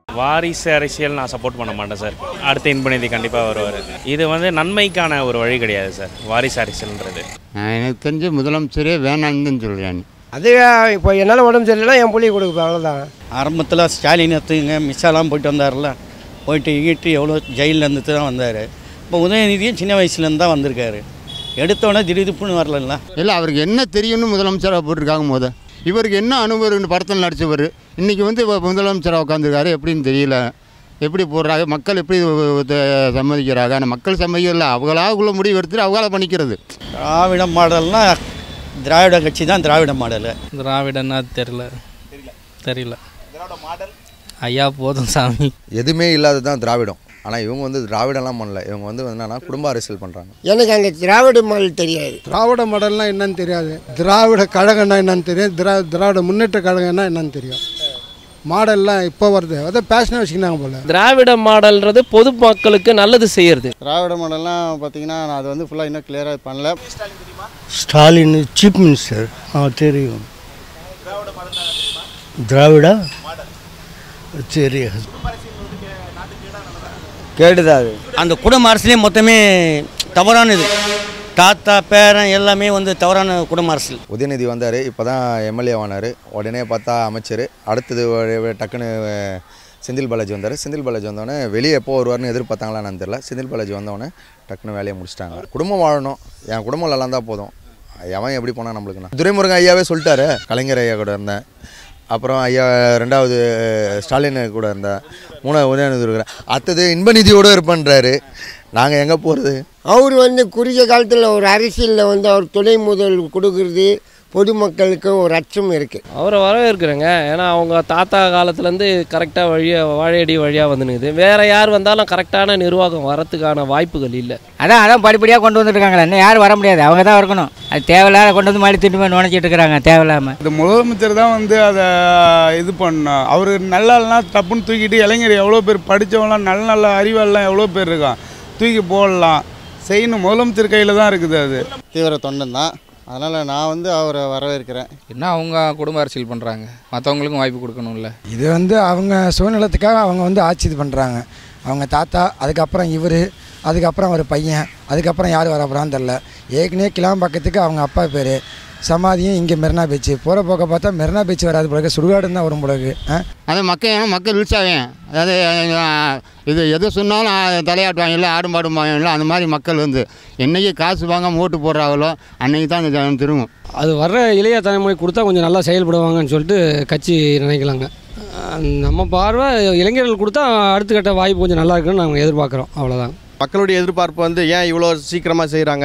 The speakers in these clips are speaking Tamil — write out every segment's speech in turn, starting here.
வாரிசு அரசியல் நான் சப்போர்ட் பண்ண மாட்டேன் சார் அடுத்த இன்பநிதி கண்டிப்பாக வருவார் இது வந்து நன்மைக்கான ஒரு வழி கிடையாது சார் வாரிசு அரசியல்ன்றது நான் எனக்கு தெரிஞ்சு முதலமைச்சரே வேணான்னு தான் சொல்கிறேன் அது இப்போ என்னால் உடம்பு சரியில்லைனா என் பிள்ளைய கொடுப்பேன் அவ்வளோதான் ஆரம்பத்தில் ஸ்டாலின் எடுத்துங்க மிஸ்ஸாலாம் போயிட்டு வந்தார்ல போயிட்டு ஈட்டு எவ்வளோ ஜெயிலில் இருந்துட்டு தான் வந்தார் இப்போ உதயநிதியும் சின்ன வயசுலேருந்து தான் வந்திருக்காரு எடுத்தோடனே திடீர்னு வரல இல்லை அவருக்கு என்ன தெரியும்னு முதலமைச்சராக போட்டிருக்காங்க முத இவருக்கு என்ன அனுபவம் படத்தில் நடிச்சவர் இன்றைக்கி வந்து இப்போ முதலமைச்சராக உட்காந்துருக்காரு எப்படின்னு தெரியல எப்படி போடுறாங்க மக்கள் எப்படி த- சம்மதிக்கிறாங்க ஆனால் மக்கள் சம்மதிக்கல அவங்களாவுக்குள்ள முடிவு எடுத்துட்டு அவங்களால பண்ணிக்கிறது திராவிட மாடல்னா திராவிட கட்சி தான் திராவிட மாடலு திராவிடன்னா தெரில தெரியல ஐயா போதும் சாமி எதுவுமே இல்லாதது தான் திராவிடம் ஆனால் இவங்க வந்து திராவிடம்லாம் பண்ணல இவங்க வந்து என்னன்னா குடும்ப அரசியல் பண்ணுறாங்க எனக்கு அங்கே திராவிட மாடல் தெரியாது திராவிட மாடல்னா என்னன்னு தெரியாது திராவிட கழகம்னா என்னன்னு தெரியும் திரா திராவிட முன்னேற்ற கழகம்னா என்னன்னு தெரியும் மாடல்லாம் இப்போ வருது அதை பேஷனாக வச்சுக்கினாங்க போல திராவிட மாடல்ன்றது பொதுமக்களுக்கு நல்லது செய்யறது திராவிட மாடல்லாம் பார்த்தீங்கன்னா நான் அது வந்து ஃபுல்லாக இன்னும் கிளியராக பண்ணல ஸ்டாலின் சீஃப் மினிஸ்டர் ஆ தெரியும் திராவிடா சரி கேடுதா அது அந்த குடும்ப அரசியலே மொத்தமே தவறானது தாத்தா பேரன் எல்லாமே வந்து தவறான குடும்ப அரசியல் உதயநிதி வந்தார் இப்போ தான் எம்எல்ஏ ஆனார் உடனே பார்த்தா அமைச்சர் அடுத்தது ஒரு- டக்குன்னு செந்தில் பாலாஜி வந்தார் செந்தில் பாலாஜி வந்தோடனே வெளியே எப்போ வருவார்னு எதிர்பார்த்தாங்களான்னு தெரியல செந்தில் பாலாஜி வந்தோடனே டக்குன்னு வேலையை முடிச்சிட்டாங்க குடும்பம் வாழணும் என் குடும்பம் நல்லா இருந்தால் போதும் எவன் எப்படி போனால் நம்மளுக்குண்ணா துரைமுருகன் ஐயாவே சொல்லிட்டாரு கலைஞர் ஐயா கூட இருந்தேன் அப்புறம் ஐயா ரெண்டாவது ஸ்டாலின் கூட இருந்தேன் மூணாவது உதயநிதி இருக்கிறேன் அடுத்தது இன்பநிதியோடு இருப்பேன்றாரு நாங்கள் எங்கே போகிறது அவர் வந்து குறுகிய காலத்தில் ஒரு அரசியலில் வந்து அவர் துணை முதல் கொடுக்கறது பொதுமக்களுக்கு ஒரு அச்சம் இருக்குது அவரை வரவேற்கிறேங்க ஏன்னா அவங்க தாத்தா காலத்துலேருந்து கரெக்டாக வழியாக வாழையடி வழியாக வந்துனுக்குது வேற யார் வந்தாலும் கரெக்டான நிர்வாகம் வரத்துக்கான வாய்ப்புகள் இல்லை அதான் அதான் படிப்படியாக கொண்டு வந்துருக்காங்களே இன்னும் யாரும் வர முடியாது அவங்க தான் இருக்கணும் அது தேவையில்லாத கொண்டு வந்து மாடி திட்டு நுழைச்சிட்டு இருக்கிறாங்க தேவையில்லாமல் இந்த முதலமைச்சர் தான் வந்து அதை இது பண்ணணும் அவர் நல்லா டப்புன்னு தூக்கிட்டு இளைஞர் எவ்வளோ பேர் படித்தவங்களாம் நல்ல நல்ல அறிவாளெலாம் எவ்வளோ பேர் இருக்கான் தூக்கி போடலாம் செய்யணும் முதலமைச்சர் கையில் தான் இருக்குது அது தீவிர தொண்டன் தான் அதனால் நான் வந்து அவரை வரவேற்கிறேன் என்ன அவங்க குடும்ப அரசியல் பண்ணுறாங்க மற்றவங்களுக்கும் வாய்ப்பு கொடுக்கணும்ல இது வந்து அவங்க சுயநலத்துக்காக அவங்க வந்து ஆட்சி இது பண்ணுறாங்க அவங்க தாத்தா அதுக்கப்புறம் இவர் அதுக்கப்புறம் அவர் பையன் அதுக்கப்புறம் யார் வர போகிறான்னு தெரில ஏற்கனவே கிளாம்பக்கத்துக்கு அவங்க அப்பா பேர் சமாதியும் இங்கே மெரினா பீச்சு போகிற போக்க பார்த்தா மெரினா பீச் வராது பிறகு சுடுகாடுன்னு தான் வரும் பிறகு ஆ அது மக்கள் ஏன்னா மக்கள் இழிச்சாவேன் அதாவது அஹ், இது எது சொன்னாலும் அஹ், தலையாட்டுவாங்க இல்லை ஆடும் பாடுவாங்க இல்லை அந்த மாதிரி மக்கள் வந்து என்னைக்கு காசு வாங்காம ஓட்டு போடுறாங்களோ அன்னைக்கு தான் இந்த ஜனம் திரும்பும் அது வர்ற இளைய தலைமுறை கொடுத்தா கொஞ்சம் நல்லா செயல்படுவாங்கன்னு சொல்லிட்டு கட்சி நினைக்கலாங்க அஹ் நம்ம பார்வை இளைஞர்கள் கொடுத்தா அடுத்த கட்ட வாய்ப்பு கொஞ்சம் நல்லா இருக்குன்னு நாங்கள் எதிர்பார்க்குறோம் அவ்வளோதான் மக்களுடைய எதிர்பார்ப்பு வந்து ஏன் இவ்வளோ சீக்கிரமாக செய்கிறாங்க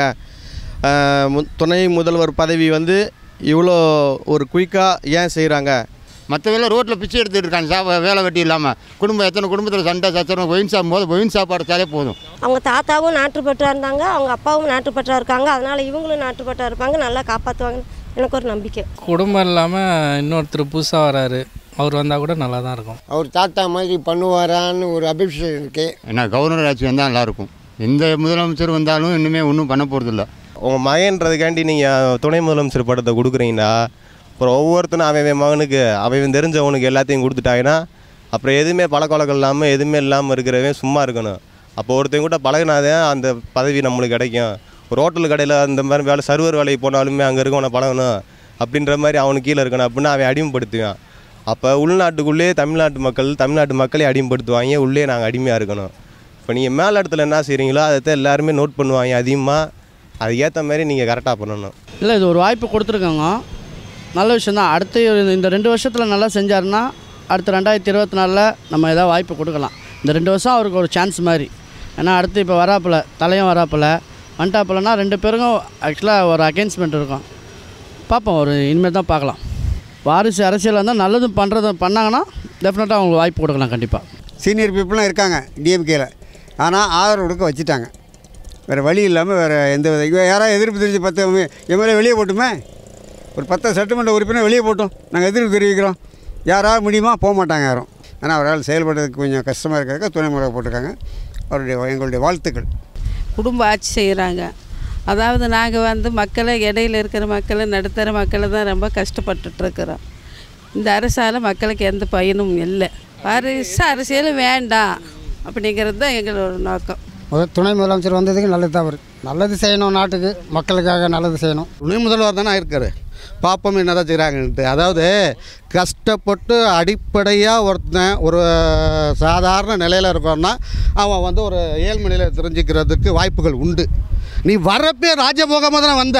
துணை முதல்வர் பதவி வந்து இவ்வளோ ஒரு குயிக்காக ஏன் செய்கிறாங்க மற்றவெல்லாம் ரோட்டில் பிச்சை எடுத்துட்டு இருக்காங்க சாப்பா வேலை வெட்டி இல்லாமல் குடும்பம் எத்தனை குடும்பத்தில் சண்டை சச்சரவு ஒயின் சாப்பிடும் போது ஒயின் சாப்பாடு போதும் அவங்க தாத்தாவும் நாட்டுப்பற்றா இருந்தாங்க அவங்க அப்பாவும் நாட்டுப்பற்றா இருக்காங்க அதனால இவங்களும் நாட்டுப்பற்றா இருப்பாங்க நல்லா காப்பாற்றுவாங்கன்னு எனக்கு ஒரு நம்பிக்கை குடும்பம் இல்லாமல் இன்னொருத்தர் புதுசாக வராரு அவர் வந்தால் கூட நல்லா தான் இருக்கும் அவர் தாத்தா மாதிரி பண்ணுவாரான்னு ஒரு அபிஷேகம் இருக்குது ஏன்னா கவர்னர் ஆட்சி வந்தால் நல்லாயிருக்கும் எந்த முதலமைச்சர் வந்தாலும் இன்னுமே ஒன்றும் பண்ண போகிறதில்ல உங்கள் மகன்றதுக்காண்டி நீங்கள் துணை முதலமைச்சர் படத்தை கொடுக்குறீங்கன்னா அப்புறம் ஒவ்வொருத்தனும் அவன் அவன் மகனுக்கு அவன் தெரிஞ்சவனுக்கு எல்லாத்தையும் கொடுத்துட்டாங்கன்னா அப்புறம் எதுவுமே பழக்கவழக்கம் இல்லாமல் எதுவுமே இல்லாமல் இருக்கிறவன் சும்மா இருக்கணும் அப்போ ஒருத்தன் கூட பழகினாதான் அந்த பதவி நம்மளுக்கு கிடைக்கும் ஒரு ஹோட்டல் கடையில் அந்த மாதிரி வேலை சர்வர் வேலைக்கு போனாலுமே அங்கே இருக்கவனை பழகணும் அப்படின்ற மாதிரி அவனுக்கு கீழே இருக்கணும் அப்படின்னு அவன் அடிமைப்படுத்துவான் அப்போ உள்நாட்டுக்குள்ளேயே தமிழ்நாட்டு மக்கள் தமிழ்நாட்டு மக்களே அடிமைப்படுத்துவாங்க உள்ளே நாங்கள் அடிமையாக இருக்கணும் இப்போ நீங்கள் மேல் இடத்துல என்ன செய்கிறீங்களோ அதை எல்லாருமே நோட் பண்ணுவாங்க அதிகமாக அதுக்கேற்ற மாதிரி நீங்கள் கரெக்டாக பண்ணணும் இல்லை இது ஒரு வாய்ப்பு கொடுத்துருக்காங்க நல்ல விஷயம் தான் அடுத்து இந்த ரெண்டு வருஷத்தில் நல்லா செஞ்சாருன்னா அடுத்து ரெண்டாயிரத்தி இருபத்தி நாலில் நம்ம ஏதாவது வாய்ப்பு கொடுக்கலாம் இந்த ரெண்டு வருஷம் அவருக்கு ஒரு சான்ஸ் மாதிரி ஏன்னா அடுத்து இப்போ வராப்பில் தலையும் வராப்பில் வந்துட்டாப்பிலனா ரெண்டு பேருக்கும் ஆக்சுவலாக ஒரு அகேன்ஸ்மெண்ட் இருக்கும் பார்ப்போம் ஒரு இனிமேல் தான் பார்க்கலாம் வாரிசு அரசியல் வந்தால் நல்லது பண்ணுறது பண்ணாங்கன்னா டெஃபினட்டாக அவங்களுக்கு வாய்ப்பு கொடுக்கலாம் கண்டிப்பாக சீனியர் பீப்புளும் இருக்காங்க டிஎம்கேல ஆனால் ஆதரவு கொடுக்க வச்சுட்டாங்க வேறு வழி இல்லாமல் வேறு எந்த வித இவ யாராவது எதிர்ப்பு தெரிஞ்சு பத்து எம்எல்ஏ வெளியே போட்டுமே ஒரு பத்து சட்டமன்ற உறுப்பினர் வெளியே போட்டோம் நாங்கள் எதிர்ப்பு தெரிவிக்கிறோம் யாராவது முடியுமா போக மாட்டாங்க யாரும் ஆனால் அவரால் செயல்படுறதுக்கு கொஞ்சம் கஷ்டமாக இருக்கிறதுக்கு துணை முறை போட்டிருக்காங்க அவருடைய எங்களுடைய வாழ்த்துக்கள் குடும்ப ஆட்சி செய்கிறாங்க அதாவது நாங்கள் வந்து மக்களை இடையில இருக்கிற மக்களை நடுத்தர மக்களை தான் ரொம்ப கஷ்டப்பட்டுட்ருக்குறோம் இந்த அரசால் மக்களுக்கு எந்த பயனும் இல்லை வாரிசு அரசியல் வேண்டாம் அப்படிங்கிறது தான் எங்களோட நோக்கம் முதல் துணை முதலமைச்சர் வந்ததுக்கு நல்லது தான் அவர் நல்லது செய்யணும் நாட்டுக்கு மக்களுக்காக நல்லது செய்யணும் துணை முதல்வர் தானே ஆயிருக்காரு பாப்போம் என்னதான் செய்கிறாங்கன்ட்டு அதாவது கஷ்டப்பட்டு அடிப்படையாக ஒருத்தன் ஒரு சாதாரண நிலையில் இருக்கோன்னா அவன் வந்து ஒரு ஏழ்மை நிலையை தெரிஞ்சுக்கிறதுக்கு வாய்ப்புகள் உண்டு நீ வரப்பே ராஜபோகமாக தானே வந்த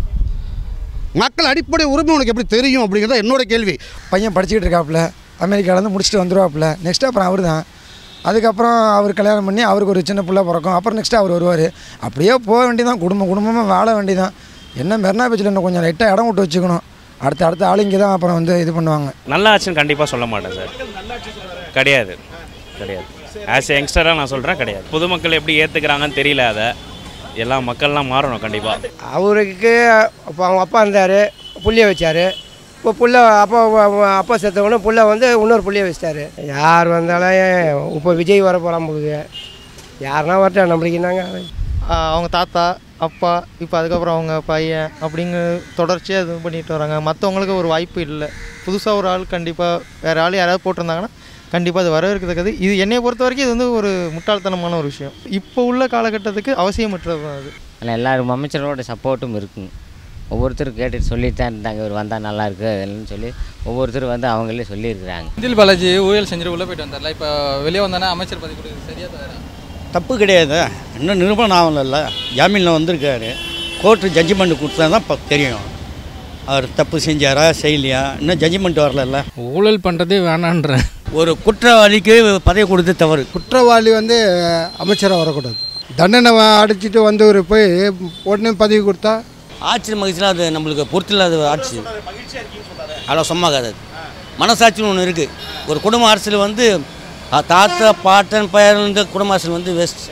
மக்கள் அடிப்படை உரிமை உனக்கு எப்படி தெரியும் அப்படிங்கிறத என்னோட கேள்வி பையன் படிச்சுக்கிட்டு இருக்காப்புல அமெரிக்காவிலேருந்து முடிச்சுட்டு வந்துருவாப்புல நெக்ஸ்ட் அப்புறம் அவர் தான் அதுக்கப்புறம் அவர் கல்யாணம் பண்ணி அவருக்கு ஒரு சின்ன பிள்ளை பிறக்கும் அப்புறம் நெக்ஸ்ட் அவர் வருவார் அப்படியே போக வேண்டியதான் குடும்பம் குடும்பமாக வாழ வேண்டியதான் என்ன மெரினா பீச்சில் இன்னும் கொஞ்சம் லைட்டாக இடம் விட்டு வச்சுக்கணும் அடுத்த அடுத்த ஆளுங்க தான் அப்புறம் வந்து இது பண்ணுவாங்க நல்ல ஆச்சுன்னு கண்டிப்பாக சொல்ல மாட்டேன் சார் கிடையாது கிடையாது ஆஸ் எ யங்ஸ்டராக நான் சொல்கிறேன் கிடையாது பொதுமக்கள் எப்படி ஏற்றுக்கிறாங்கன்னு தெரியல அதை எல்லா மக்கள்லாம் மாறணும் கண்டிப்பாக அவருக்கு இப்போ அவங்க அப்பா இருந்தார் புள்ளிய வச்சார் இப்போ புள்ள அப்பா அப்பா செத்தவொடனே புள்ள வந்து இன்னொரு புள்ளிய வச்சிட்டாரு யார் வந்தாலும் இப்போ விஜய் வர போகிறான் போகுது யாருன்னா வரட்டும் நம்மளுக்கு என்னங்க அவங்க தாத்தா அப்பா இப்போ அதுக்கப்புறம் அவங்க பையன் அப்படிங்க தொடர்ச்சியாக இது பண்ணிட்டு வராங்க மற்றவங்களுக்கு ஒரு வாய்ப்பு இல்லை புதுசாக ஒரு ஆள் கண்டிப்பாக வேறு ஆள் யாராவது போட்டிருந்தாங்கன்னா கண்டிப்பாக அது வரவேற்கத்தக்கது இது என்னைய பொறுத்த வரைக்கும் இது வந்து ஒரு முட்டாள்தனமான ஒரு விஷயம் இப்போ உள்ள காலகட்டத்துக்கு அவசியமற்றது தான் அது ஆனால் எல்லாரும் அமைச்சரோட சப்போர்ட்டும் இருக்குங்க ஒவ்வொருத்தரும் கேட்டுட்டு சொல்லிட்டு தான் இருந்தாங்க இவர் வந்தால் நல்லா இருக்கு அதெல்லாம் சொல்லி ஒவ்வொருத்தரும் வந்து அவங்களே சொல்லியிருக்கிறாங்க செந்தில் பாலாஜி ஊழல் செஞ்சுட்டு உள்ளே போயிட்டு வந்தார்ல இப்போ வெளியே வந்தானே அமைச்சர் பதவி கொடுக்குறது சரியா தவிர தப்பு கிடையாது இன்னும் நிரூபணம் ஆகலைல்ல ஜாமீனில் வந்திருக்காரு கோர்ட்டு ஜட்ஜ்மெண்ட் கொடுத்தா தான் இப்போ தெரியும் அவர் தப்பு செஞ்சாரா செய்யலையா இன்னும் ஜட்ஜ்மெண்ட் வரலல்ல ஊழல் பண்ணுறதே வேணான்றேன் ஒரு குற்றவாளிக்கு பதவி கொடுத்து தவறு குற்றவாளி வந்து அமைச்சராக வரக்கூடாது தண்டனை அடிச்சுட்டு வந்தவர் போய் உடனே பதவி கொடுத்தா ஆட்சி மகிழ்ச்சியில் அது நம்மளுக்கு பொறுத்தில்லாத ஆட்சி அவ்வளோ சும்மாகாது அது மனசாட்சின்னு ஒன்று இருக்குது ஒரு குடும்ப அரசியல் வந்து அஹ், தாத்தா பாட்டன் பையன் இந்த குடும்ப அரசியல் வந்து வேஸ்ட்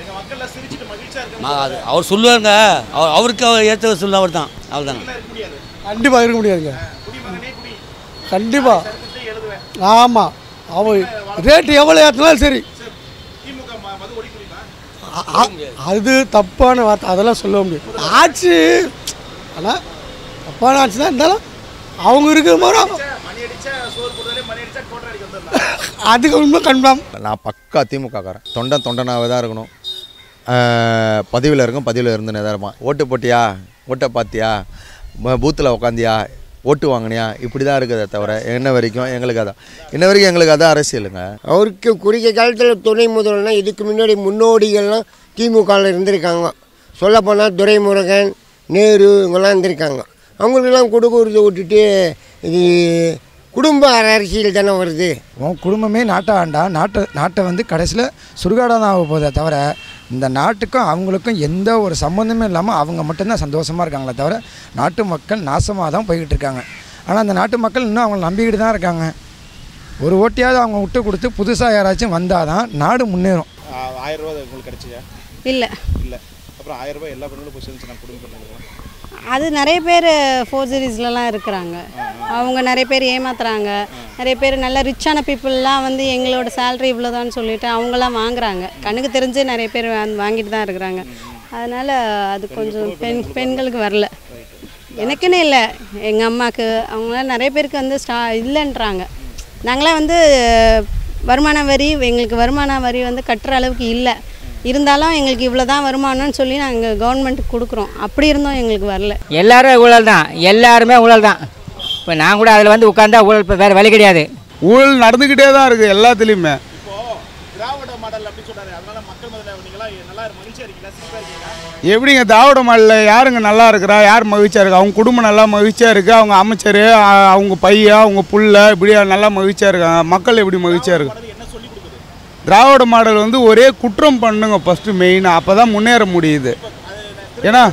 அது அவர் சொல்லுவாருங்க அவர் அவருக்கு அவர் ஏற்ற சொல்ல அவர் தான் அவர் தானே கண்டிப்பாக இருக்க முடியாதுங்க கண்டிப்பாக ஆமாம் அவன் ரேட்டு எவ்வளோ ஏற்றினாலும் சரி அ- அ- அது தப்பான வார்த்தை அதெல்லாம் சொல்ல முடியும் ஆட்சி ஆனால் தப்பான ஆட்சி தான் இருந்தாலும் அவங்க இருக்கிற மாதிரி அதுக்கு உண்மை கன்ஃபார்ம் நான் பக்கா திமுககாரன் தொண்டன் தொண்டனாகவே தான் இருக்கணும் பதவியில் இருக்கும் பதவியில் இருந்துனே தான் இருப்பான் ஓட்டு போட்டியா ஓட்டை பார்த்தியா பூத்தில் உக்காந்தியா ஓட்டு வாங்கினியா இப்படி தான் இருக்குதே தவிர என்ன வரைக்கும் எங்களுக்கு அதான் இன்ன வரைக்கும் எங்களுக்கு அதான் அரசியலுங்க அவருக்கு குறுகிய காலத்தில் துணை முதல்வர்னா இதுக்கு முன்னாடி முன்னோடிகள்லாம் திமுகவில் இருந்திருக்காங்க சொல்லப்போனால் துரைமுருகன் நேரு இவங்கெல்லாம் இருந்திருக்காங்க அவங்களுக்கெல்லாம் கொடுக்குறத விட்டுட்டு இது குடும்ப அரசியல் தானே வருது உன் குடும்பமே நாட்டை ஆண்டா நாட்டை நாட்டை வந்து கடைசியில் சுடுகாடாக தான் ஆக போதே தவிர இந்த நாட்டுக்கும் அவங்களுக்கும் எந்த ஒரு சம்மந்தமே இல்லாமல் அவங்க மட்டும்தான் சந்தோஷமாக இருக்காங்களே தவிர நாட்டு மக்கள் நாசமாக தான் போய்கிட்டு இருக்காங்க ஆனால் அந்த நாட்டு மக்கள் இன்னும் அவங்கள நம்பிக்கிட்டு தான் இருக்காங்க ஒரு ஓட்டியாவது அவங்க விட்டு கொடுத்து புதுசாக யாராச்சும் வந்தால் தான் நாடு முன்னேறும் ஆயிரம் ரூபா உங்களுக்கு கிடைச்சியா இல்லை இல்லை அப்புறம் ஆயிரம் ரூபாய் எல்லா பெண்களும் போய் சேர்ந்துச்சு நான் குடும்பம் பண்ணுறேன் அது நிறைய பேர் ஃபோர்ஜரிஸ்லலாம் இருக்கிறாங்க அவங்க நிறைய பேர் ஏமாத்துறாங்க நிறைய பேர் நல்ல ரிச்சான பீப்புளெலாம் வந்து எங்களோட சேலரி இவ்வளோதான்னு சொல்லிட்டு அவங்களாம் வாங்குறாங்க கண்ணுக்கு தெரிஞ்சு நிறைய பேர் வாங்- வாங்கிட்டு தான் இருக்கிறாங்க அதனால் அது கொஞ்சம் பெண் பெண்களுக்கு வரல எனக்குன்னு இல்லை எங்கள் அம்மாவுக்கு அவங்களாம் நிறைய பேருக்கு வந்து ஸ்டா இல்லைன்றாங்க நாங்களாம் வந்து வருமான வரி எங்களுக்கு வருமான வரி வந்து கட்டுற அளவுக்கு இல்லை இருந்தாலும் எங்களுக்கு இவ்வளோ தான் வருமானம்னு சொல்லி நாங்கள் கவர்மெண்ட்டுக்கு கொடுக்குறோம் அப்படி இருந்தும் எங்களுக்கு வரல எல்லாரும் ஊழல் தான் எல்லாருமே ஊழல் தான் இப்போ நான் கூட அதில் வந்து உட்காந்தா ஊழல் இப்போ வேறு வேலை கிடையாது ஊழல் நடந்துக்கிட்டே தான் இருக்குது எல்லாத்துலேயுமே திராவிட மாடல் அப்படி சொல்றாரு அதனால மக்கள் முதல்ல நீங்களா நல்லா மகிழ்ச்சியா இருக்கீங்களா சிரிப்பா இருக்கீங்களா எப்படிங்க திராவிட மாடலில் யாருங்க நல்லா இருக்கிறா யார் மகிழ்ச்சியாக இருக்கா அவங்க குடும்பம் நல்லா மகிழ்ச்சியாக இருக்குது அவங்க அமைச்சர் அ- அவங்க பையன் அவங்க புள்ள இப்படி நல்லா மகிழ்ச்சியாக இருக்காங்க மக்கள் எப்படி மகிழ்ச்சியாக இருக்கு திராவிட மாடல் வந்து ஒரே குற்றம் பண்ணுங்க ஃபஸ்ட்டு மெயின் அப்போ தான் முன்னேற முடியுது ஏன்னா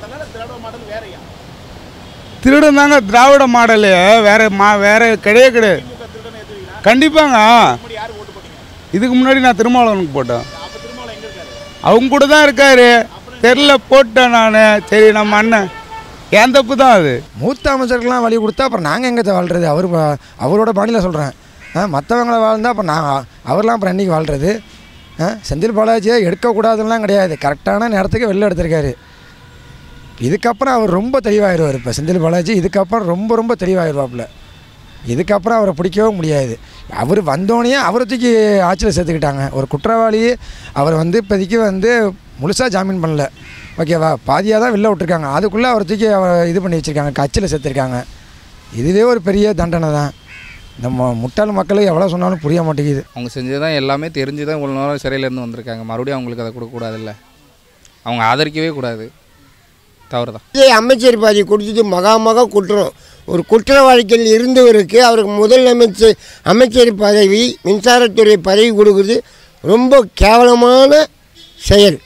திருடன் தாங்க திராவிட மாடலு வேற மா வேற கிடையவே கிடையாது கண்டிப்பாங்க இதுக்கு முன்னாடி நான் திருமாவளவனுக்கு போட்டேன் அவங்க கூட தான் இருக்காரு தெரில போட்டேன் நான் சரி நம்ம அண்ணன் என் தப்பு தான் அது மூத்த அமைச்சருக்கெல்லாம் வழி கொடுத்தா அப்புறம் நாங்கள் எங்கே வாழ்கிறது அவர் பா- அவரோட பாணியில் சொல்கிறேன் மற்றவங்கள வாழ்ந்தா அப்புறம் நான் அவர்லாம் அப்புறம் என்னைக்கு வாழ்கிறது ஆ, செந்தில் பாலாஜியை எடுக்கக்கூடாதுலாம் கிடையாது கரெக்டான நேரத்துக்கு வெளில எடுத்திருக்காரு இதுக்கப்புறம் அவர் ரொம்ப தெளிவாயிடுவார் இப்போ செந்தில் பாலாஜி இதுக்கப்புறம் ரொம்ப ரொம்ப தெளிவாயிடுவாப்புல இதுக்கப்புறம் அவரை பிடிக்கவே முடியாது அவர் வந்தோடனே அவரை தூக்கி ஆட்சியில் சேர்த்துக்கிட்டாங்க ஒரு குற்றவாளி அவர் வந்து இப்போதைக்கு வந்து முழுசாக ஜாமீன் பண்ணல ஓகேவா பாதியாக தான் வெளில விட்டுருக்காங்க அதுக்குள்ளே அவரை தூக்கி அவ- இது பண்ணி வச்சுருக்காங்க கட்சியில் சேர்த்துருக்காங்க இதுவே ஒரு பெரிய தண்டனை தான் இந்த மு- முட்டாள் மக்களுக்கு எவ்வளோ சொன்னாலும் புரிய மாட்டேங்குது அவங்க செஞ்சது தான் எல்லாமே தெரிஞ்சு தான் இவ்வளோ நேரம் சிறையிலேருந்து வந்திருக்காங்க மறுபடியும் அவங்களுக்கு அதை கொடுக்கக்கூடாதுல்ல அவங்க ஆதரிக்கவே கூடாது தவறு தான் இதே அமைச்சர் பதவி கொடுத்தது மகா மகா குற்றம் ஒரு குற்றவாளிகள் இருந்தவருக்கு அவருக்கு முதலமைச்சர் அமைச்சர் பதவி மின்சாரத்துறை பதவி கொடுக்குறது ரொம்ப கேவலமான செயல்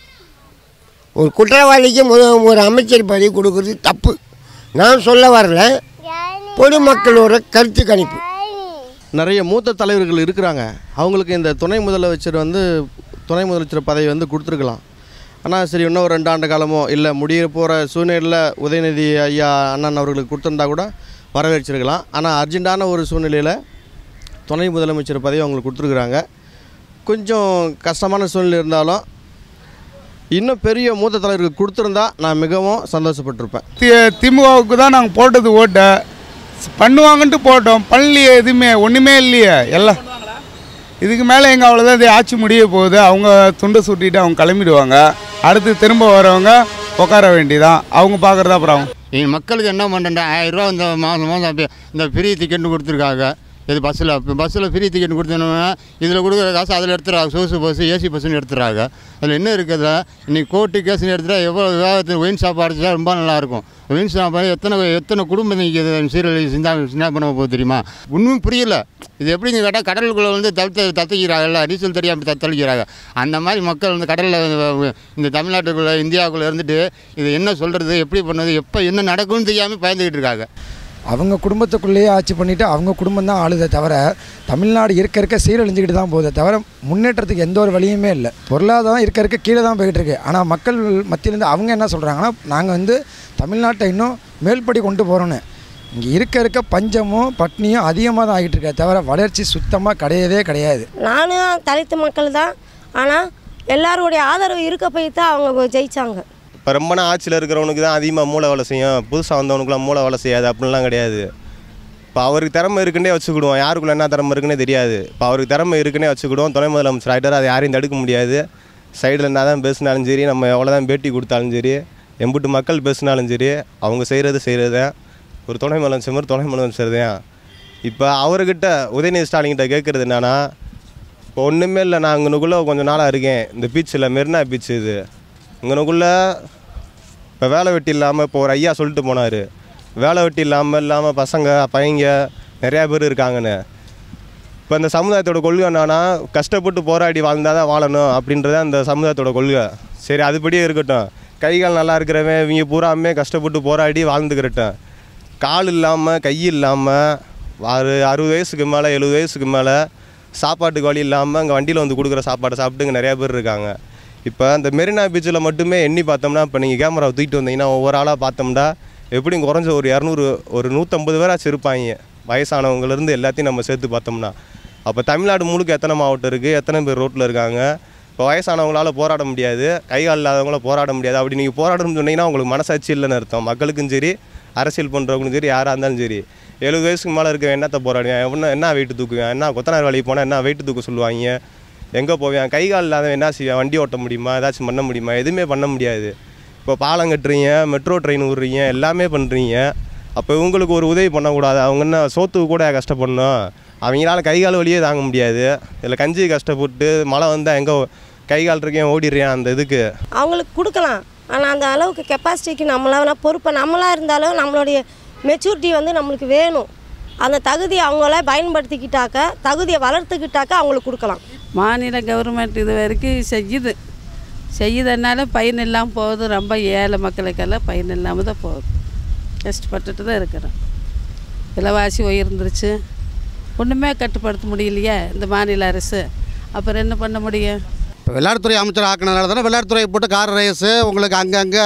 ஒரு குற்றவாளிக்கு முத ஒரு அமைச்சர் பதவி கொடுக்குறது தப்பு நான் சொல்ல வரல பொதுமக்களோட கருத்து கணிப்பு நிறைய மூத்த தலைவர்கள் இருக்கிறாங்க அவங்களுக்கு இந்த துணை முதலமைச்சர் வந்து துணை முதலமைச்சர் பதவி வந்து கொடுத்துருக்கலாம் ஆனால் சரி இன்னும் ஒரு ரெண்டு ஆண்டு காலமோ இல்லை முடிய போகிற சூழ்நிலையில் உதயநிதி ஐயா அண்ணன் அவர்களுக்கு கொடுத்துருந்தா கூட வரவேற்றிருக்கலாம் ஆனால் அர்ஜென்ட்டான ஒரு சூழ்நிலையில் துணை முதலமைச்சர் பதவி அவங்களுக்கு கொடுத்துருக்குறாங்க கொஞ்சம் கஷ்டமான சூழ்நிலை இருந்தாலும் இன்னும் பெரிய மூத்த தலைவருக்கு கொடுத்துருந்தா நான் மிகவும் சந்தோஷப்பட்டிருப்பேன் தி- திமுகவுக்கு தான் நாங்கள் போட்டது ஓட்டை பண்ணுவாங்கன்ட்டு போட்டோம் பண்ணலையே எதுவுமே ஒன்றுமே இல்லையே எல்லாம் இதுக்கு மேலே எங்கள் அவ்வளோதான் இது ஆட்சி முடிய போகுது அவங்க துண்டை சுட்டிட்டு அவங்க கிளம்பிடுவாங்க அடுத்து திரும்ப வரவங்க உட்கார வேண்டியதான் அவங்க பார்க்குறதா அப்புறம் அவங்க எங்கள் மக்களுக்கு என்ன பண்ணுறேன் ஆயிரம் ரூபா இந்த மாதம் மாதம் அப்படி இந்த ஃப்ரீ டிக்கெட்னு கொடுத்துருக்காங்க இது பஸ்ஸில் இப்போ பஸ்ஸில் ஃப்ரீ டிக்கெட் கொடுத்தோன்னா இதில் கொடுக்குற காசு அதில் எடுத்துறாங்க சொகுசு பஸ் ஏசி பஸ்ஸுன்னு எடுத்துறாங்க அதில் என்ன இருக்குதுல இன்னைக்கு கோர்ட்டு கேஸ்னு எடுத்துட்டா எவ்வளோ விவாதத்தில் ஒயின் ஷாப் அடிச்சா ரொம்ப நல்லாயிருக்கும் ஒயின் ஷாப் எத்தனை எத்தனை குடும்பம் நிற்கிது சீரழி சிந்தா சின்ன பண்ண போகுது தெரியுமா ஒன்றும் புரியல இது எப்படின்னு கேட்டால் கடலுக்குள்ளே வந்து தத்து தத்துக்கிறாங்கல்ல நீச்சல் தெரியாமல் தத்தளிக்கிறாங்க அந்த மாதிரி மக்கள் வந்து கடலில் இந்த தமிழ்நாட்டுக்குள்ளே இந்தியாவுக்குள்ளே இருந்துட்டு இது என்ன சொல்கிறது எப்படி பண்ணுறது எப்போ என்ன நடக்கும்னு தெரியாமல் பயந்துக்கிட்டு இருக்காங்க அவங்க குடும்பத்துக்குள்ளேயே ஆட்சி பண்ணிவிட்டு அவங்க குடும்பம் தான் ஆளுதே தவிர தமிழ்நாடு இருக்க இருக்க சீரழிஞ்சுக்கிட்டு தான் போகுதே தவிர முன்னேற்றத்துக்கு எந்த ஒரு வழியுமே இல்லை பொருளாதாரம் இருக்க இருக்க கீழே தான் போய்கிட்டு இருக்கு ஆனால் மக்கள் மத்தியிலேருந்து அவங்க என்ன சொல்கிறாங்கன்னா நாங்கள் வந்து தமிழ்நாட்டை இன்னும் மேல்படி கொண்டு போகிறோன்னு இங்கே இருக்க இருக்க பஞ்சமும் பட்னியும் அதிகமாக தான் ஆகிட்டு இருக்கே தவிர வளர்ச்சி சுத்தமாக கிடையவே கிடையாது நானும் தலித்து மக்கள் தான் ஆனால் எல்லாருடைய ஆதரவு இருக்க போய் தான் அவங்க ஜெயிச்சாங்க இப்போ ரொம்ப நாள் ஆட்சியில் இருக்கிறவனுக்கு தான் அதிகமாக மூளை வேலை செய்யும் புதுசாக வந்தவனுக்குலாம் மூளை வேலை செய்யாது அப்படின்லாம் கிடையாது இப்போ அவருக்கு திறமை இருக்குன்னே வச்சுக்கிடுவோம் யாருக்குள்ள என்ன திறமை இருக்குன்னே தெரியாது இப்போ அவருக்கு திறமை இருக்குன்னே வச்சுக்கிடுவோம் துணை முதலமைச்சர் ஆகிட்டார் அதை யாரையும் தடுக்க முடியாது சைடில் என்ன தான் பேசினாலும் சரி நம்ம எவ்வளோ தான் பேட்டி கொடுத்தாலும் சரி எம்புட்டு மக்கள் பேசினாலும் சரி அவங்க செய்கிறது செய்கிறது ஒரு துணை முதலமைச்சர் மாதிரி துணை முதலமைச்சர் தான் இப்போ அவர்கிட்ட உதயநிதி ஸ்டாலின்கிட்ட கேட்குறது என்னன்னா இப்போ ஒன்றுமே இல்லை நான் இங்கனுக்குள்ளே கொஞ்சம் நாளாக இருக்கேன் இந்த பீச்சில் மெரினா பீச் இது இங்கனுக்குள்ளே இப்போ வேலை வெட்டி இல்லாமல் இப்போ ஒரு ஐயா சொல்லிட்டு போனார் வேலை வெட்டி இல்லாமல் இல்லாமல் பசங்க பையங்க நிறையா பேர் இருக்காங்கன்னு இப்போ இந்த சமுதாயத்தோட கொள்கை என்னன்னா கஷ்டப்பட்டு போராடி வாழ்ந்தால் தான் வாழணும் அப்படின்றத அந்த சமுதாயத்தோட கொள்கை சரி அதுபடியே இருக்கட்டும் கை கால் நல்லா இருக்கிறவன் இவங்க பூராமே கஷ்டப்பட்டு போராடி வாழ்ந்துக்கிறட்டும் கால் இல்லாமல் கை இல்லாமல் ஒரு அறுபது வயசுக்கு மேலே எழுபது வயசுக்கு மேலே சாப்பாட்டுக்கு வழி இல்லாமல் அங்கே வண்டியில் வந்து கொடுக்குற சாப்பாடை சாப்பிட்டுங்க நிறையா பேர் இருக்காங்க இப்போ அந்த மெரினா பீச்சில் மட்டுமே எண்ணி பார்த்தோம்னா இப்போ நீங்கள் கேமரா தூக்கிட்டு வந்தீங்கன்னா ஒவ்வொரு ஆளாக பார்த்தோம்னா எப்படியும் குறைஞ்ச ஒரு இரநூறு ஒரு நூற்றம்பது பேராச்சும் இருப்பாங்க வயசானவங்கலேருந்து எல்லாத்தையும் நம்ம சேர்த்து பார்த்தோம்னா அப்போ தமிழ்நாடு முழுக்க எத்தனை மாவட்டம் இருக்குது எத்தனை பேர் ரோட்டில் இருக்காங்க இப்போ வயசானவங்களால போராட முடியாது கை கால் இல்லாதவங்களால போராட முடியாது அப்படி நீங்கள் போராடணும்னு சொன்னீங்கன்னா உங்களுக்கு மனசாட்சி இல்லைன்னு அர்த்தம் மக்களுக்கும் சரி அரசியல் பண்ணுறவங்களுக்கும் சரி யாராக இருந்தாலும் சரி எழுபது வயசுக்கு மேலே இருக்க என்னத்தை போராடுவேன் என்ன என்ன வெயிட்டு தூக்குவேன் என்ன கொத்தனார் வேலைக்கு போனால் என்ன வெயிட்டு தூக்க சொல்லுவாங்க எங்கே போவேன் கை கால் இல்லாதவன் என்ன செய்வேன் வண்டி ஓட்ட முடியுமா ஏதாச்சும் பண்ண முடியுமா எதுவுமே பண்ண முடியாது இப்போ பாலம் கட்டுறீங்க மெட்ரோ ட்ரெயின் விட்றீங்க எல்லாமே பண்ணுறீங்க அப்போ இவங்களுக்கு ஒரு உதவி பண்ணக்கூடாது அவங்க என்ன சோத்துக்கு கூட கஷ்டப்படணும் அவங்களால கை கால் வழியே தாங்க முடியாது இதில் கஞ்சி கஷ்டப்பட்டு மழை வந்தால் எங்கே கை கால் இருக்கேன் ஓடிடுறேன் அந்த இதுக்கு அவங்களுக்கு கொடுக்கலாம் ஆனால் அந்த அளவுக்கு கெப்பாசிட்டிக்கு நம்மளால பொறுப்பை நம்மளாக இருந்தாலும் நம்மளுடைய மெச்சூரிட்டி வந்து நம்மளுக்கு வேணும் அந்த தகுதியை அவங்கள பயன்படுத்திக்கிட்டாக்க தகுதியை வளர்த்துக்கிட்டாக்க அவங்களுக்கு கொடுக்கலாம் மாநில கவர்மெண்ட் இது வரைக்கும் செய்யுது செய்யுதுனால பயன் இல்லாமல் போகுது ரொம்ப ஏழை மக்களுக்கெல்லாம் பயன் இல்லாமல் தான் போகுது கஷ்டப்பட்டுட்டு தான் இருக்கிறோம் விலைவாசி உயர்ந்துருச்சு ஒன்றுமே கட்டுப்படுத்த முடியலையே இந்த மாநில அரசு அப்புறம் என்ன பண்ண முடியும் இப்போ விளையாட்டுத்துறை அமைச்சர் ஆக்கினதுனால தானே விளையாட்டுத்துறையை போட்டு கார் ரேஸு உங்களுக்கு அங்கங்கே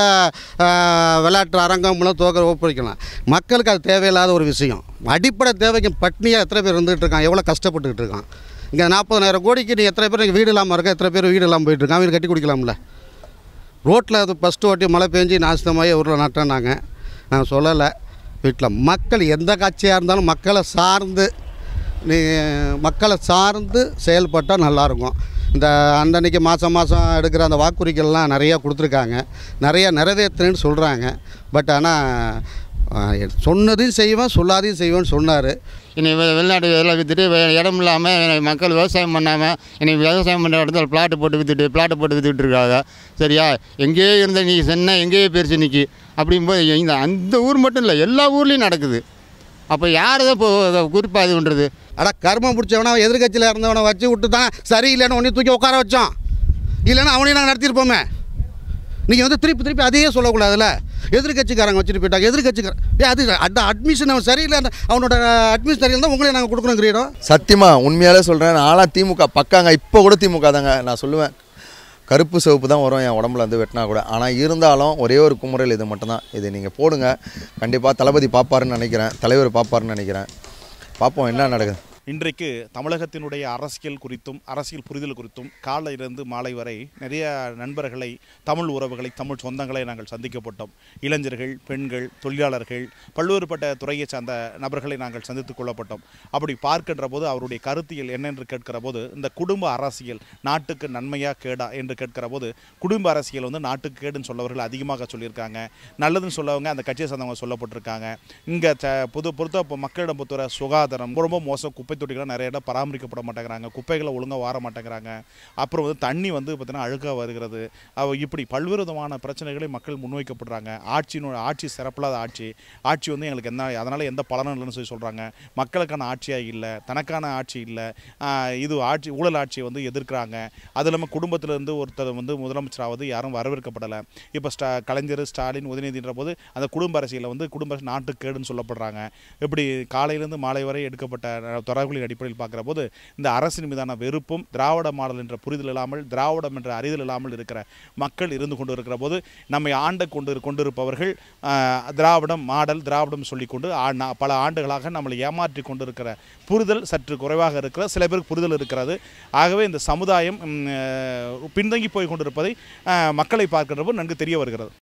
விளையாட்டு அரங்கம் மூலம் துவக்க ஒப்படைக்கலாம் மக்களுக்கு அது தேவையில்லாத ஒரு விஷயம் அடிப்படை தேவைக்கு பட்னியாக எத்தனை பேர் இருந்துகிட்டு இருக்கான் எவ்வளோ கஷ்டப்பட்டுக்கிட்டு இருக்கான் இங்கே நாற்பதாயிரம் கோடிக்கு நீ எத்தனை பேர் இங்கே வீடு இல்லாமல் இருக்க எத்தனை பேர் வீடு இல்லாமல் போயிட்டு இருக்கான் வீடு கட்டி குடிக்கலாம்ல ரோட்டில் அது ஃபஸ்ட்டு ஓட்டி மழை பெஞ்சு நாசமாகி ஊரில் நட்டோன்னாங்க நாங்கள் சொல்லலை வீட்டில் மக்கள் எந்த கட்சியாக இருந்தாலும் மக்களை சார்ந்து நீ மக்களை சார்ந்து செயல்பட்டால் நல்லாயிருக்கும் இந்த அன்னன்னைக்கு மாதம் மாதம் எடுக்கிற அந்த வாக்குறுதிகள்லாம் நிறையா கொடுத்துருக்காங்க நிறையா நிறைவேற்றுன்னு சொல்கிறாங்க பட் ஆனால் சொன்னதையும் செய்வேன் சொல்லாதையும் செய்வேன்னு சொன்னார் இன்னைக்கு வெ- வெளிநாட்டு இதெல்லாம் விற்றுட்டு வே- இடம் இல்லாமல் மக்கள் விவசாயம் பண்ணாமல் இன்னைக்கு விவசாயம் பண்ணுற இடத்துல பிளாட்டு போட்டு விற்றுட்டு பிளாட்டு போட்டு விற்றுட்டு இருக்காங்க சரியா எங்கேயோ இருந்த நீ சென்னை எங்கேயோ போயிருச்சு இன்னைக்கு அப்படிங்கும்போது இந்த அந்த ஊர் மட்டும் இல்லை எல்லா ஊர்லேயும் நடக்குது அப்போ யார் தான் இப்போ குறிப்பாக இது பண்ணுறது அட கர்மம் பிடிச்சவன எதிர்கட்சியில் இருந்தவனை வச்சு விட்டு தான் சரியில்லைன்னு உடனே தூக்கி உட்கார வச்சோம் இல்லைன்னா அவனையும் நாங்கள் நடத்தியிருப்போமே நீங்கள் வந்து திருப்பி திருப்பி அதையே சொல்லக்கூடாதுல்ல எதிர்கட்சிக்காரங்க வச்சுட்டு போயிட்டாங்க எதிர்கட்சிக்கார ஏ அது அந்த அட்மிஷன் அவன் சரியில்லை அவனோட அட்மிஷன் சரியில்லை தான் உங்களே நாங்கள் கொடுக்குறோங்கிறோம் சத்தியமாக உண்மையாலே சொல்கிறேன் நான்லாம் திமுக பக்காங்க இப்போ கூட திமுக தாங்க நான் சொல்லுவேன் கருப்பு சிவப்பு தான் வரும் என் உடம்புல வந்து வெட்டினா கூட ஆனால் இருந்தாலும் ஒரே ஒரு குமுறல் இது மட்டும்தான் இது நீங்கள் போடுங்க கண்டிப்பாக தளபதி பார்ப்பாருன்னு நினைக்கிறேன் தலைவர் பார்ப்பாருன்னு நினைக்கிறேன் பார்ப்போம் என்ன நடக்குது இன்றைக்கு தமிழகத்தினுடைய அரசியல் குறித்தும் அரசியல் புரிதல் குறித்தும் காலையிலிருந்து மாலை வரை நிறைய நண்பர்களை தமிழ் உறவுகளை தமிழ் சொந்தங்களை நாங்கள் சந்திக்கப்பட்டோம் இளைஞர்கள் பெண்கள் தொழிலாளர்கள் பல்வேறுபட்ட துறையை சார்ந்த நபர்களை நாங்கள் சந்தித்துக் கொள்ளப்பட்டோம் அப்படி பார்க்கின்ற போது அவருடைய கருத்தியல் என்னென்று கேட்கிற போது இந்த குடும்ப அரசியல் நாட்டுக்கு நன்மையா கேடா என்று கேட்கிற போது குடும்ப அரசியல் வந்து நாட்டுக்கு கேடுன்னு சொல்லவர்கள் அதிகமாக சொல்லியிருக்காங்க நல்லதுன்னு சொல்லவங்க அந்த கட்சியை சார்ந்தவங்க சொல்லப்பட்டிருக்காங்க இங்கே பொது பொறுத்த இப்போ மக்களிடம் பொறுத்தவரை சுகாதாரம் ரொம்ப மோசம் குப்பை தொட்டிகள்லாம் நிறைய இடம் பராமரிக்கப்பட மாட்டேங்கிறாங்க குப்பைகளை ஒழுங்காக வார மாட்டேங்கிறாங்க அப்புறம் வந்து தண்ணி வந்து பார்த்தீங்கன்னா அழுக்காக வருகிறது அவ இப்படி பல்வேறு விதமான பிரச்சனைகளை மக்கள் முன்வைக்கப்படுறாங்க ஆட்சியினோட ஆட்சி சிறப்பில்லாத ஆட்சி ஆட்சி வந்து எங்களுக்கு என்ன அதனால் எந்த பலனும் இல்லைன்னு சொல்லி சொல்கிறாங்க மக்களுக்கான ஆட்சியாக இல்லை தனக்கான ஆட்சி இல்லை ஆஹ் இது ஆட்சி ஊழல் ஆட்சியை வந்து எதிர்க்கிறாங்க அது இல்லாமல் குடும்பத்திலேருந்து ஒருத்தர் வந்து முதலமைச்சராவது யாரும் வரவேற்கப்படலை இப்போ ஸ்டா கலைஞர் ஸ்டாலின் உதயநிதின்ற போது அந்த குடும்ப அரசியலில் வந்து குடும்ப அரசு நாட்டுக்கு கேடுன்னு சொல்லப்படுறாங்க இப்படி காலையிலேருந்து மாலை வரை எடுக்கப்பட்ட தொடர்புகளின் அடிப்படையில் பார்க்குற போது இந்த அரசின் மீதான வெறுப்பும் திராவிட மாடல் என்ற புரிதல் இல்லாமல் திராவிடம் என்ற அறிதல் இல்லாமல் இருக்கிற மக்கள் இருந்து கொண்டு இருக்கிற போது நம்மை ஆண்ட கொண்டு கொண்டிருப்பவர்கள் ஆஹ், திராவிடம் மாடல் திராவிடம் சொல்லிக்கொண்டு ஆ- நா- பல ஆண்டுகளாக நம்மளை ஏமாற்றி கொண்டிருக்கிற புரிதல் சற்று குறைவாக இருக்கிற சில பேருக்கு புரிதல் இருக்கிறது ஆகவே இந்த சமுதாயம் ம், ஆஹ், பின்தங்கி போய் கொண்டிருப்பதை ஆஹ், மக்களை பார்க்கின்ற போது நன்கு தெரிய வருகிறது